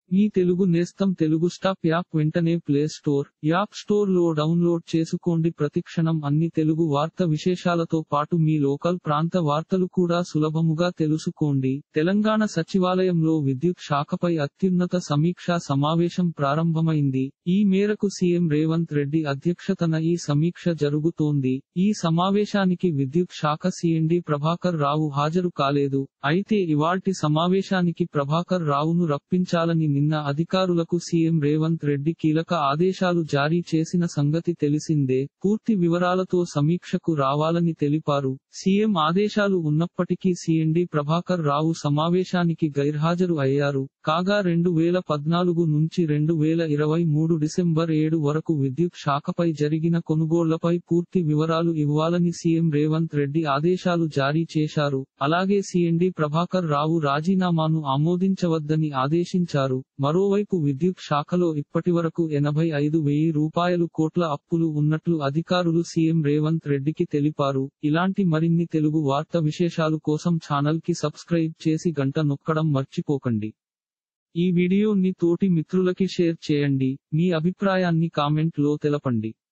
మీ Telugu Nestam Telugu stop app వెంటనే play store app store లో download చేసుకోండి ప్రతిక్షణం అన్ని తెలుగు వార్త విశేషాలతో పాటు మీ లోకల్ ప్రాంత వార్తలు కూడా సులభముగా తెలుసుకోండి తెలంగాణ సచివాలయంలో విద్యుత్ శాఖపై అత్యున్నత సమీక్షా సమావేశం ప్రారంభమైంది ఈ మేరకు సీఎం రేవంత్ రెడ్డి అధ్యక్షతన ఈ సమీక్ష జరుగుతోంది ఈ సమావేశానికి విద్యుత్ శాఖ సీఎండీ ప్రభాకర్ రావు హాజరు కాలేదు అయితే ఇవాల్టి సమావేశానికి ప్రభాకర్ రావును రప్పించాలని నిన్న అధికారులకు సీఎం రేవంత్ రెడ్డి కీలక ఆదేశాలు జారీ చేసిన సంగతి తెలిసిందే పూర్తి వివరాలతో సమీక్షకు రావాలని తెలిపారు సీఎం ఆదేశాలు ఉన్నప్పటికీ సీఎండీ ప్రభాకర్ రావు సమావేశానికి గైర్హాజరు అయ్యారు కాగా రెండు వేల పద్నాలుగు నుంచి రెండు వేల ఇరవై మూడు డిసెంబర్ ఏడు వరకు విద్యుత్ శాఖపై జరిగిన కొనుగోళ్లపై పూర్తి వివరాలు ఇవ్వాలని సీఎం రేవంత్ రెడ్డి ఆదేశాలు జారీ చేశారు అలాగే సీఎండీ ప్రభాకర్ రావు రాజీనామాను ఆమోదించవద్దని ఆదేశించారు మరోవైపు విద్యుత్ శాఖలో ఇప్పటివరకు ఎనభై ఐదు వెయ్యి రూపాయలు కోట్ల అప్పులు ఉన్నట్లు అధికారులు సీఎం రేవంత్ రెడ్డికి తెలిపారు ఇలాంటి మరిన్ని తెలుగు వార్త విశేషాలు కోసం ఛానల్ కి సబ్స్క్రైబ్ చేసి గంట నొక్కడం మర్చిపోకండి ఈ వీడియోని తోటి మిత్రులకి షేర్ చేయండి మీ అభిప్రాయాన్ని కామెంట్ లో తెలపండి